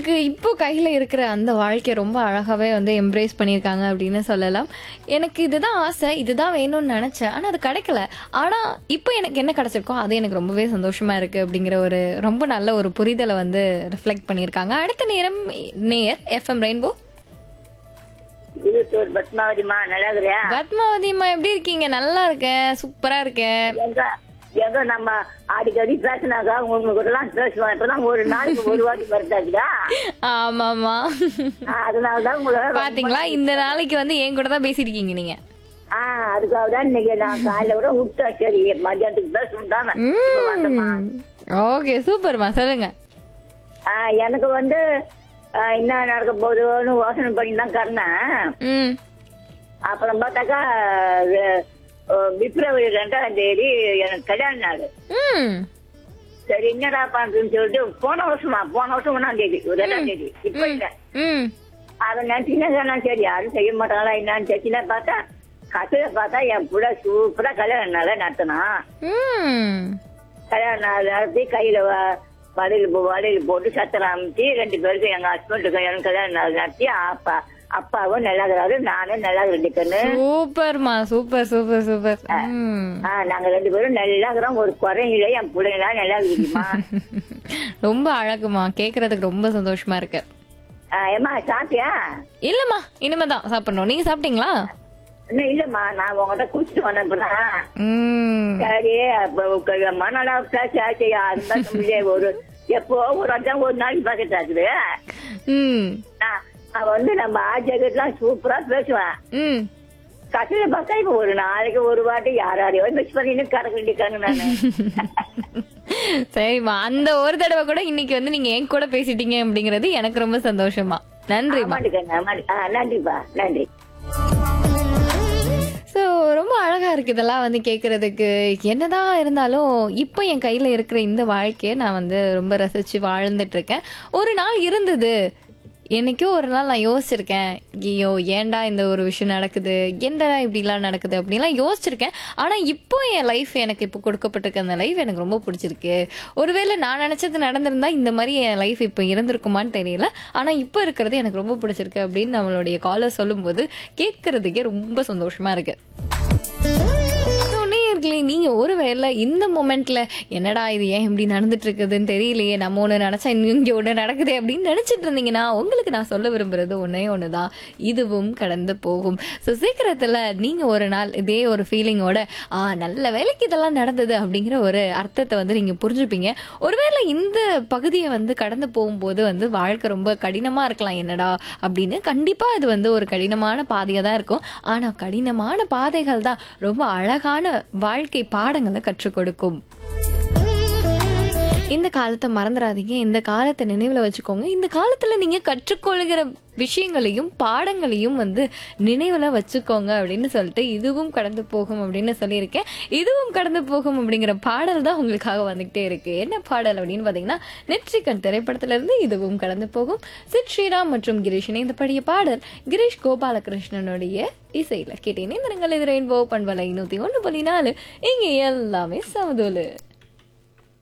அவங்களுக்கு இப்போ கையில் இருக்கிற அந்த வாழ்க்கையை ரொம்ப அழகாகவே வந்து எம்ப்ரேஸ் பண்ணியிருக்காங்க அப்படின்னு சொல்லலாம் எனக்கு இதுதான் ஆசை இதுதான் வேணும்னு நினச்சேன் ஆனால் அது கிடைக்கல ஆனால் இப்போ எனக்கு என்ன கிடைச்சிருக்கோ அது எனக்கு ரொம்பவே சந்தோஷமா இருக்கு அப்படிங்கிற ஒரு ரொம்ப நல்ல ஒரு புரிதலை வந்து ரிஃப்ளெக்ட் பண்ணியிருக்காங்க அடுத்த நேரம் நேர் எஃப்எம் ரெயின்போ இருபத்தோரு பத்மாவதிமா நல்லா இருக்கிறியா பத்மாவதிம்மா எப்படி இருக்கீங்க நல்லா இருக்கேன் சூப்பரா இருக்கேன் எங்க எங்க நம்ம அடிக்கடி பேசினாக்கா உங்க கூட எல்லாம் பேசுவோம் இப்பதான் ஒரு நாளைக்கு ஒரு வாட்டி வருதாச்சுடா ஆமாமா அதனாலதான் உங்களை ரொம்ப- பாத்தீங்களா இந்த நாளைக்கு வந்து என் கூட தான் பேசிருக்கீங்க நீங்க ஆ அதுக்காக தான் இன்னைக்கு நான் காலையில கூட விட்டா சரி மதியானத்துக்கு பேசணும் தானே இப்ப வந்தேம்மா. ஓகே சூப்பர்மா சொல்லுங்க ஆ, எனக்கு வந்து ஆ, என்ன நடக்க போகுதுன்னு யோசனை பண்ணி தான் கறந்தேன் ம் அப்புறம் பார்த்தாக்கா அஹ், அஹ், பிப்ரவரி ரெண்டாம் தேதி எனக்கு கல்யாண நாள் ம் சரி என்னடா பண்றதுன்னு சொல்லிட்டு போன வருஷமா போன வருஷம் ஒன்னாம் தேதி ஒரு ரெண்டாம் தேதி இப்ப இல்ல ம் அதை நினைச்சுன்னா சரி யாரும் செய்ய மாட்டாங்களா என்னன்னு தெரிச்சுனா பார்த்தா கதையில பார்த்தா என் புள்ள சூப்பரா கல்யாண நாள நடத்தினான் ம் கல்யாண நாள் நடத்தி கையில வ- வளையல் போ- வளையல் போட்டு சத்திரம் அமைச்சு ரெண்டு பேருக்கும் எங்க ஹஸ்பண்டுக்கும் எனக்கு கல்யாண நாள் நடத்தி அப்பா அப்பாவும் நல்லா இருக்கிறாரு நானும் நல்லா இருக்கேன்னு சூப்பர்மா சூப்பர் சூப்பர் சூப்பர் ம் ஆஹ் நாங்க ரெண்டு பேரும் நல்லா இருக்கிறோம் ஒரு குறையும் இல்லை என் பிள்ளைங்களாம் நல்லா இருக்குதுமா ரொம்ப அழகுமா கேக்குறதுக்கு ரொம்ப சந்தோஷமா இருக்கு ஏமா சாப்பிட்டியா இல்லம்மா இனிமே தான் சாப்பிடணும் நீங்க சாப்பிட்டீங்களா இன்னும் இல்லம்மா நான் உங்ககிட்ட குடிச்சிட்டு வந்தப்பதான் ம் சரி அப்ப மனநல பேசி அந்த முடிய ஒரு எப்போ ஒரு வருஷம் ஒரு நாளைக்கு பாக்கெட் ஆகுது ம் நான் நான் வந்து நம்ம ஆஜெல்லாம் சூப்பரா பேசுவேன் ம் கடையில பார்த்தா இப்ப ஒரு நாளைக்கு ஒரு வாட்டி யார் யாரையோ மிக்ஸ் பண்ணிட்டு கறக்க வேண்டியிருக்காங்க நானு சரிம்மா அந்த ஒரு தடவை கூட இன்னைக்கு வந்து நீங்க என் கூட பேசிட்டீங்க அப்படிங்கறது எனக்கு ரொம்ப சந்தோஷமா நன்றிம்மா ஆமாட்டுக்கண்ணா ஆமாட்டு ஆ நன்றிப்பா நன்றி ஸோ ரொம்ப அழகா இருக்கு இதெல்லாம் வந்து கேட்கறதுக்கு என்னதான் இருந்தாலும் இப்போ என் கையில இருக்கிற இந்த வாழ்க்கையை நான் வந்து ரொம்ப ரசிச்சு வாழ்ந்துட்டு இருக்கேன் ஒரு நாள் இருந்தது என்னைக்கோ ஒரு நாள் நான் யோசிச்சிருக்கேன் ஐயோ ஏன்டா இந்த ஒரு விஷயம் நடக்குது என்னடா இப்படிலாம் நடக்குது அப்படின்லாம் யோசிச்சிருக்கேன் ஆனா இப்போ என் லைஃப் எனக்கு இப்போ கொடுக்கப்பட்டிருக்க அந்த லைஃப் எனக்கு ரொம்ப பிடிச்சிருக்கு ஒருவேளை நான் நினைச்சது நடந்திருந்தா இந்த மாதிரி என் லைஃப் இப்போ இருந்திருக்குமான்னு தெரியல ஆனா இப்போ இருக்கிறது எனக்கு ரொம்ப பிடிச்சிருக்கு அப்படின்னு நம்மளுடைய காலர் சொல்லும்போது கேட்கறதுக்கே ரொம்ப சந்தோஷமா இருக்கு So, நேயர்களே நீங்க ஒருவேளை இந்த மொமெண்ட்ல என்னடா இது ஏன் இப்படி நடந்துட்டு இருக்குதுன்னு தெரியலையே நம்ம ஒண்ணு நினைச்சா இன்னும் இங்க ஒண்ணு நடக்குது அப்படின்னு நினைச்சிட்டு இருந்தீங்கன்னா உங்களுக்கு நான் சொல்ல விரும்புறது ஒன்னே ஒண்ணுதான் இதுவும் கடந்து போகும் ஸோ சீக்கிரத்துல நீங்க ஒரு நாள் இதே ஒரு ஃபீலிங்கோட ஆ நல்ல வேலைக்கு இதெல்லாம் நடந்தது அப்படிங்கிற ஒரு அர்த்தத்தை வந்து நீங்க புரிஞ்சுப்பீங்க ஒருவேளை இந்த பகுதியை வந்து கடந்து போகும்போது வந்து வாழ்க்கை ரொம்ப கடினமா இருக்கலாம் என்னடா அப்படின்னு கண்டிப்பா இது வந்து ஒரு கடினமான பாதையா தான் இருக்கும் ஆனா கடினமான பாதைகள் தான் ரொம்ப அழகான வாழ்க்கை பாடங்களை கற்றுக் கொடுக்கும் இந்த காலத்தை மறந்துடாதீங்க இந்த காலத்தை நினைவுல வச்சுக்கோங்க இந்த காலத்துல நீங்க கற்றுக்கொள்கிற விஷயங்களையும் பாடங்களையும் வந்து நினைவுல வச்சுக்கோங்க அப்படின்னு சொல்லிட்டு இதுவும் கடந்து போகும் அப்படின்னு சொல்லியிருக்கேன் இதுவும் கடந்து போகும் அப்படிங்கிற பாடல் தான் உங்களுக்காக வந்துகிட்டே இருக்கு என்ன பாடல் அப்படின்னு பாத்தீங்கன்னா நெற்றிக்கண் திரைப்படத்துல இருந்து இதுவும் கடந்து போகும் சித் ஸ்ரீராம் மற்றும் கிரீஷ் இணைந்த படிய பாடல் கிரீஷ் கோபாலகிருஷ்ணனுடைய இசையில கேட்டேனே இந்த நீங்கள் இது ரெயின்போ பண்பலை நூத்தி ஒண்ணு புள்ளி நாலு இங்க எல்லாமே சமதோலு